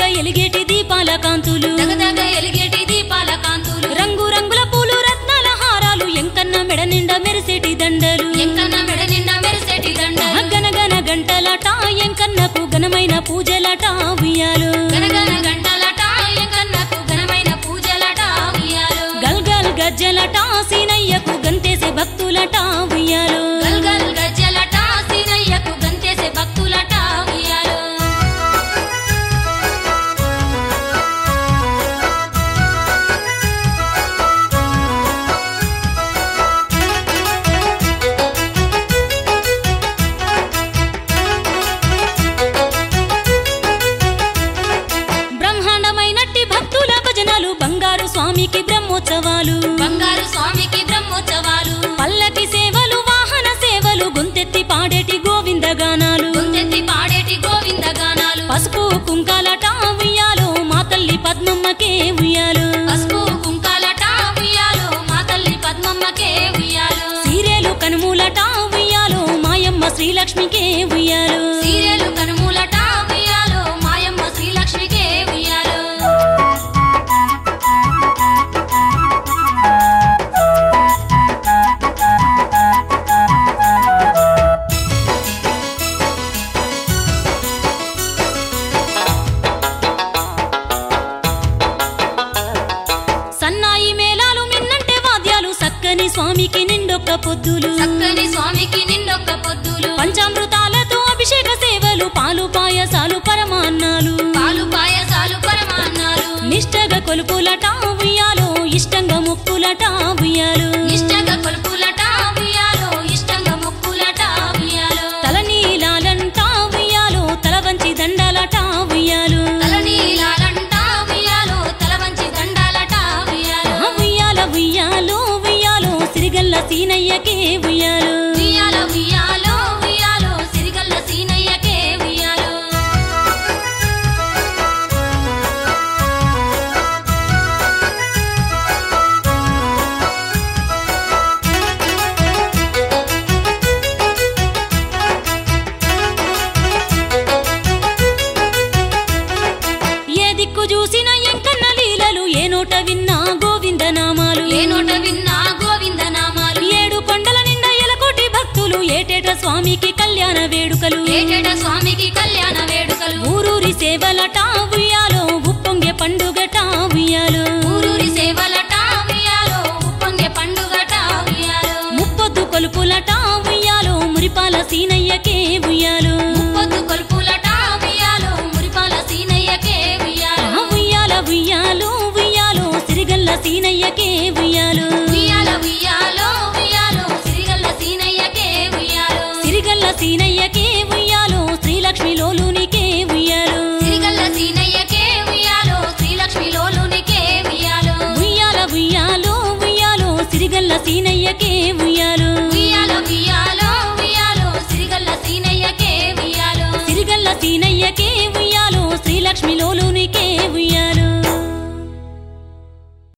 ఎలిగేటి దీపాల కాంతులు దగదగ ఎలిగేటి దీపాల కాంతులు రంగు రంగుల పూలు రత్నాల హారాలు ఎంకన్న మెడ నిండా మెరిసేటి దండలు ఎంకన్న మెడ నిండా మెరిసేటి దండలు గనగన గంటలట ఎంకన్నకు ఘనమైన పూజలట ఉయ్యాలు గనగన గంటలట ఎంకన్నకు ఘనమైన పూజలట ఉయ్యాలు గల్గల్ గజ్జలట సీనయ్యకు గంతేసే భక్తులట ఉయ్యాలు గల్గల్ గజ్జలట సీనయ్యకు గంతేసే భక్తులట ఉయ్యాలు బ్రహ్మాండమైనట్టి భక్తుల భజనలు బంగారు స్వామికి బ్రహ్మోత్సవాలు బంగారు స్వామికి బ్రహ్మోత్సవాలు పల్లకి సేవలు వాహన సేవలు గొంతెత్తి పాడేటి గోవింద గానాలు గొంతెత్తి పాడేటి గోవింద గానాలు పసుపు కుంకాలట ఉయ్యాలు మా తల్లి పద్మమ్మకే ఉయ్యాలు పసుపు కుంకాలట ఉయ్యాలు మా తల్లి పద్మమ్మకే ఉయ్యాలు సీరేలు కనుమూలట ఉయ్యాలు మాయమ్మ శ్రీలక్ష్మికే ఉయ్యాలు సీరియలు కనుమూలట ఉయ్యాలు మాయమ్మ శ్రీలక్ష్మికే ఉయ్యాలు సన్నాయి మేళాలు మిన్నంటే వాద్యాలు సక్కని స్వామికి నిండొక్క పొద్దులు చక్కని స్వామికి నిండొక్క పొద్దులు పంచామృతాలతో అభిషేక సేవలు పాలు పాయసాలు పరమాన్నాలు పాలు పాయసాలు పరమాన్నాలు నిష్టగా కొలుపులట ఉయ్యాలు ఇష్టంగా ముక్కులట ఉయ్యాలు నిష్టగా కొలుపులట ఉయ్యాలు ఇష్టంగా మొక్కులట ఉయ్యాలు తలనీలాలంట ఉయ్యాలు తల వంచి దండాలట ఉయ్యాలు తలనీలాలంట ఉయ్యాలు తల వంచి దండాలట ఉయ్యాలు ఆ ఉయ్యాల ఉయ్యాలు ఉయ్యాలు సిరిగల్ల సీనయ్యకే ఉయ్యాలు ఉయ్యాల ఉయ్యాలో ఉయ్యాలో సిరిగల్ల సీనయ్యకే ఉయ్యాలు ఏ దిక్కు చూసిన ఎంకన్న లీలలు ఏ నోట విన్నా గోవింద నామాలు ఏ నోట విన్నా గోవింద నామాలు ఏడు కొండల నిండా ఎలకోటి భక్తులు ఏటేట స్వామికి కళ్యాణ వేడుకలు ఏటేట స్వామికి కళ్యాణ వేడుకలు ఊరూరి సేవలట ఉయ్యాలో ఉప్పొంగే పండుగట ఉయ్యాలు ఊరూరి సేవలట ఉయ్యాలో ఉప్పొంగే పండుగట ఉయ్యాలు ముప్పొద్దు కొలుపులట ఉయ్యాలో మురిపాల సీనయ్యకే ఉయ్యాలు ముప్పొద్దు కొలుపులట ఉయ్యాలో మురిపాల సీనయ్యకే ఉయ్యాలు ఆ ఉయ్యాల ఉయ్యాలు ఉయ్యాలో సిరిగల్ల సీనయ్యకే ఉయ్యాలు ఉయ్యాల ఉయ్యాలో ఉయ్యాలో సిరిగల్ల సీనయ్యకే ఉయ్యాలు సిరిగల్ల సీనయ్యకే ఉయ్యాలో శ్రీలక్ష్మి లోలునికే ఉయ్యాలు సిరిగల్ల సీనయ్యకే ఉయ్యాలో శ్రీలక్ష్మి లోలునికే ఉయ్యాలు ఉయ్యాల ఉయ్యాలో ఉయ్యాలో సిరిగల్ల సీనయ్యకే ఉయ్యాలు ఉయ్యాల ఉయ్యాలో ఉయ్యాలో సిరిగల్ల సీనయ్యకే ఉయ్యాలు సిరిగల్ల సీనయ్యకే ఉయ్యాలో శ్రీలక్ష్మి